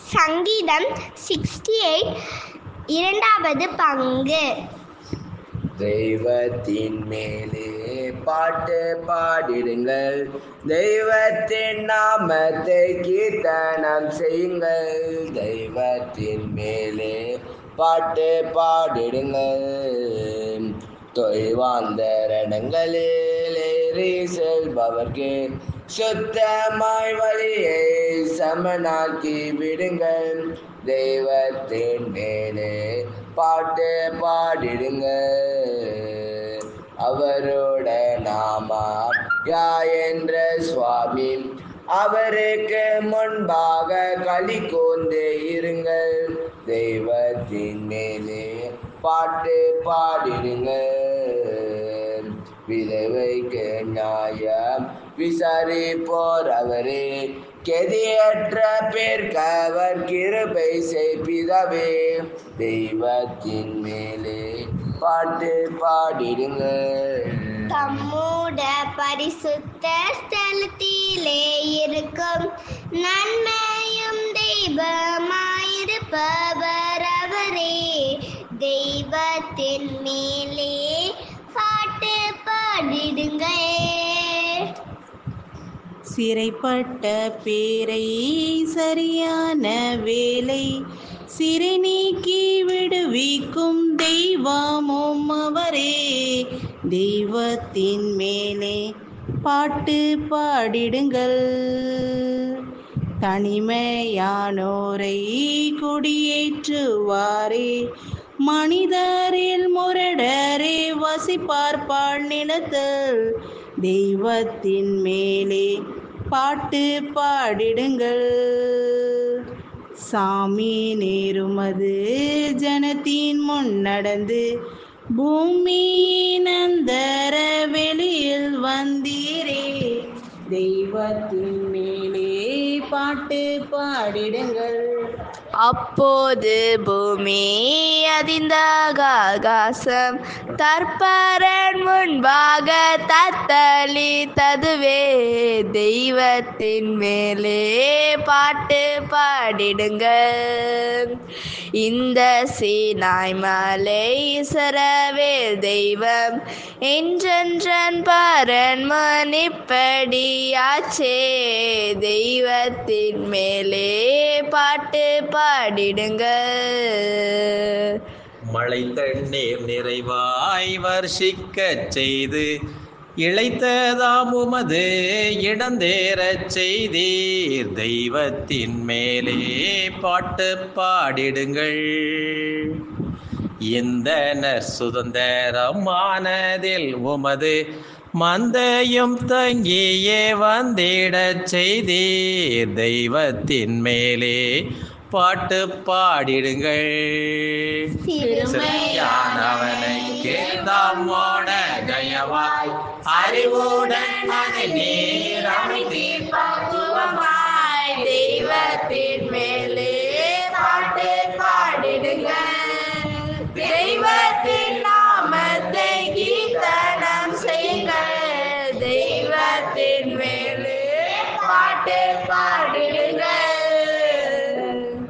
சங்கீதம் sixty eight இரண்டாவது பங்கு தெய்வத்தின் மேலே பாட்டு பாடிடுங்கள் தெய்வத்தின் நாமத்தை கீர்த்தனம் செய்யுங்கள் தெய்வத்தின் மேலே பாட்டு பாடிடுங்கள் தொய்வாந்தரணங்களில் ஏறி செல்பவர்க்கு சுத்தமாய் வழியை சமனாக்கி விடுங்கள் தெய்வத்தின் மேலே பாட்டு பாடிடுங்க அவரோட நாமா யா என்ற சுவாமி அவருக்கு முன்பாக களி கூர்ந்து இருங்கள் தெய்வத்தின் மேலே பாட்டு பாடிடுங்க விதவைக்கு நியாயம் விசாரிப்போர் அவரே கெதியற்ற பேர்க்கவர் கிருபை செய்பிதவே தெய்வத்தின் மேலே பாட்டு பாடிடுங்க தம்மூட பரிசுத்த ஸ்தலத்திலே இருக்கும் நன்மையும் தெய்வமாயிருப்பவர் அவரே தெய்வத்தின் மேலே பாட்டு பாடிடுங்கள் சிறைப்பட்ட பேரை சரியான வேலை சிறை நீக்கி விடுவிக்கும் தெய்வமும் அவரே தெய்வத்தின் மேலே பாட்டு பாடிடுங்கள் தனிமையானோரை குடியேற்றுவாரே மனிதரில் முரடரே வசிப்பார்பால் நிலத்தில் தெய்வத்தின் மேலே பாட்டு பாடிடுங்கள் சாமி நேருமது ஜனத்தின் முன் நடந்து பூமியின் அந்தர வெளியில் வந்தீரே தெய்வத்தின் மேலே பாட்டு பாடிடுங்கள் அப்போது பூமி அதிர்ந்த ஆகாசம் தற்பரன் முன்பாக தத்தளித்ததுவே தெய்வத்தின் மேலே பாட்டு பாடிடுங்கள் இந்த சீனாய் மலை இசரவேல் தெய்வம் என்றென்றன் பரன் மணிப்படியாச்சே தெய்வத்தின் மேலே பாட்டு பாடிடுங்கள் மழை தண்ணீர் நிறைவாய் வர்ஷிக்கச் செய்து இழைத்ததாம் உமது இடந்தேறச் செய்தீர் தெய்வத்தின் மேலே பாட்டு பாடிடுங்கள் இந்த சுதந்திரமானதில் உமது மந்தையும் தங்கியே வந்திடச் செய்தீர் தெய்வத்தின் மேலே பாட்டு பாடிடுங்கள் சிறுமையானவனை கேதாமோட தயவாய் அறிவுடன் அதை நீர் அமைத்தீர் பக்குவமாய் தெய்வத்தின் மேலே